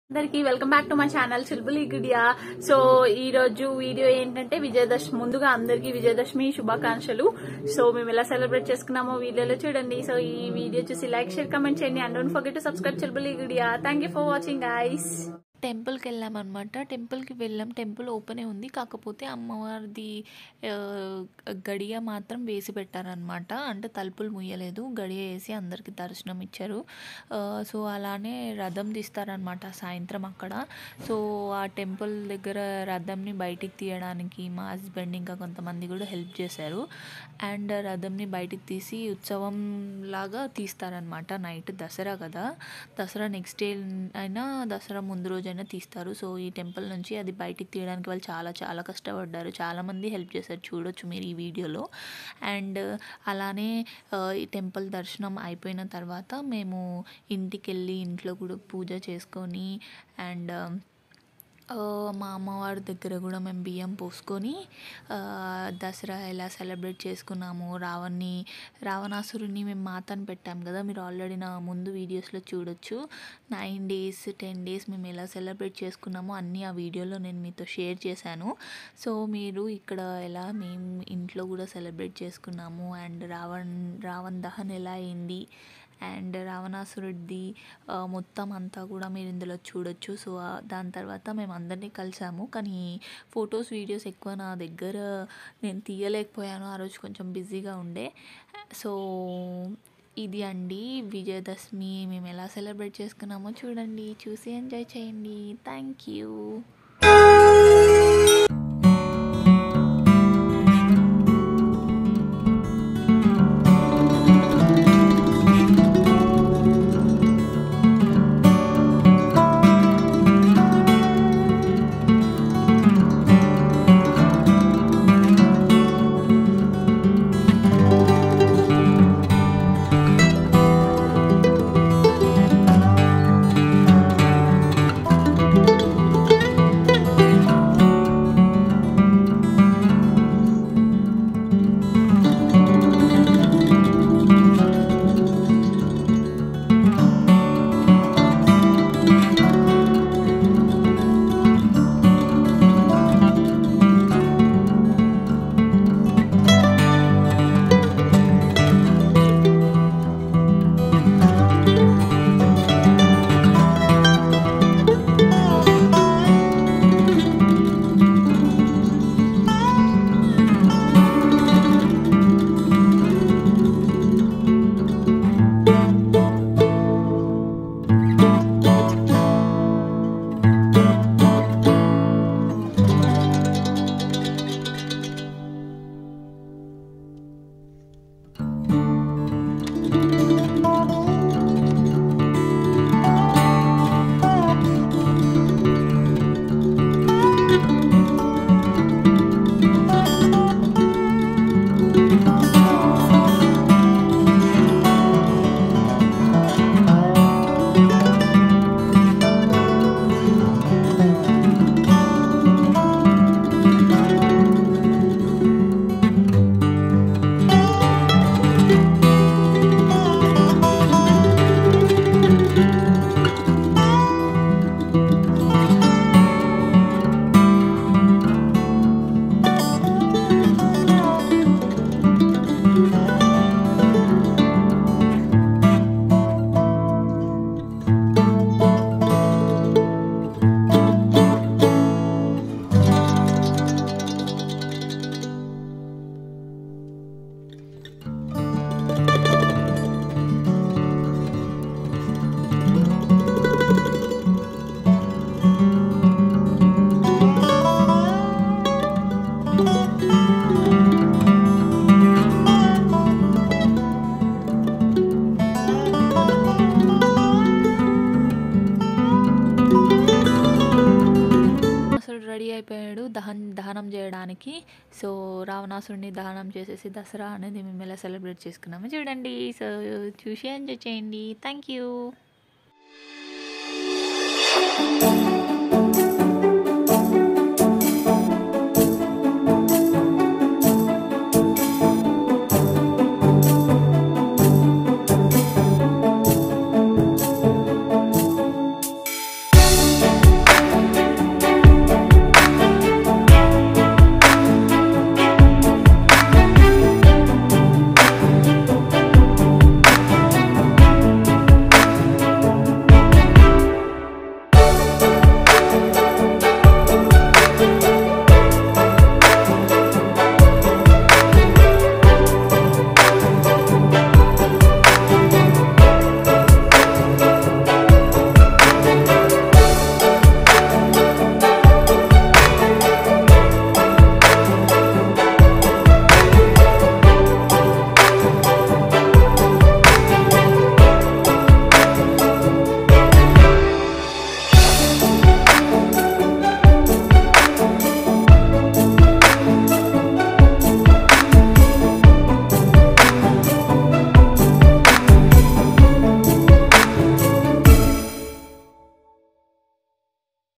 అందరికి welcome back to my channel Chilbuli Gudiya so ఈ రోజు వీడియో ఏంటంటే విజయదశమి ముందుగా అందరికి విజయదశమి శుభాకాంక్షలు సో మేము ఎలా సెలబ్రేట్ చేసుకున్నామో వీడియోలో చూడండి సో ఈ వీడియో చూసి లైక్ షేర్ కమెంట్ చేయండి and don't forget to subscribe Chilbuli Gudiya thank you for watching guys టెంపుల్కి వెళ్ళామన్నమాట టెంపుల్కి వెళ్ళాం టెంపుల్ ఓపెనే ఉంది కాకపోతే అమ్మవారిది ఆ, గడియ మాత్రం వేసి పెట్టారనమాట అంటే తలుపులు ముయ్యలేదు గడియ వేసి అందరికి దర్శనం ఇచ్చారు ఆ, సో అలానే రథం తీస్తారనమాట సాయంత్రం అక్కడ సో ఆ టెంపుల్ దగ్గర రథంని బయటికి తీయడానికి మా హస్బెండ్ ఇంకా కొంతమంది కూడా హెల్ప్ చేశారు అండ్ రథంని బయటికి తీసి ఉత్సవం లాగా తీస్తారనమాట నైట్ దసరా కదా దసరా నెక్స్ట్ డే అయినా దసరా ముందు రోజైనా తీస్తారు సో ఈ టెంపుల్ నుంచి అది బయటికి తీయడానికి వాళ్ళు చాలా చాలా కష్టపడ్డారు చాలామంది హెల్ప్ చేశారు చూడొచ్చు మీరు ఈ వీడియోలో అండ్ అలానే ఆ, ఈ టెంపుల్ దర్శనం అయిపోయిన తర్వాత మేము ఇంటికి వెళ్ళి ఇంట్లో కూడా పూజ చేసుకొని అండ్ ఆ, మా అమ్మవారి దగ్గర కూడా మేము బియ్యం పోసుకొని ఆ, దసరా ఎలా సెలబ్రేట్ చేసుకున్నాము రావణ్ణి రావణాసురుని మేము మాతను పెట్టాం కదా మీరు ఆల్రెడీ నా ముందు వీడియోస్లో చూడొచ్చు నైన్ డేస్ టెన్ డేస్ మేము ఎలా సెలబ్రేట్ చేసుకున్నామో అన్నీ ఆ వీడియోలో నేను మీతో షేర్ చేశాను సో మీరు ఇక్కడ ఎలా మేము ఇంట్లో కూడా సెలబ్రేట్ చేసుకున్నాము అండ్ రావణ్ రావణ్ దహన్ ఎలా అయింది అండ్ రావణాసురుడిది ఆ, మొత్తం అంతా కూడా మీరు ఇందులో చూడొచ్చు సో ఆ, దాని తర్వాత మేము అందరినీ కలిసాము కానీ ఫొటోస్ వీడియోస్ ఎక్కువ నా దగ్గర నేను తీయలేకపోయాను ఆ రోజు కొంచెం బిజీగా ఉండే సో ఇది అండి విజయదశమి మేము ఎలా సెలబ్రేట్ చేసుకున్నామో చూడండి చూసి ఎంజాయ్ చేయండి థ్యాంక్ యూ అసలు రెడీ అయిపోయాడు దహన్ దహనం చేయడానికి సో రావణాసురుడిని దహనం చేసేసి దసరా అనేది మేము ఎలా సెలబ్రేట్ చేసుకున్నాము చూడండి సో చూసి ఎంజాయ్ చేయండి థ్యాంక్ యూ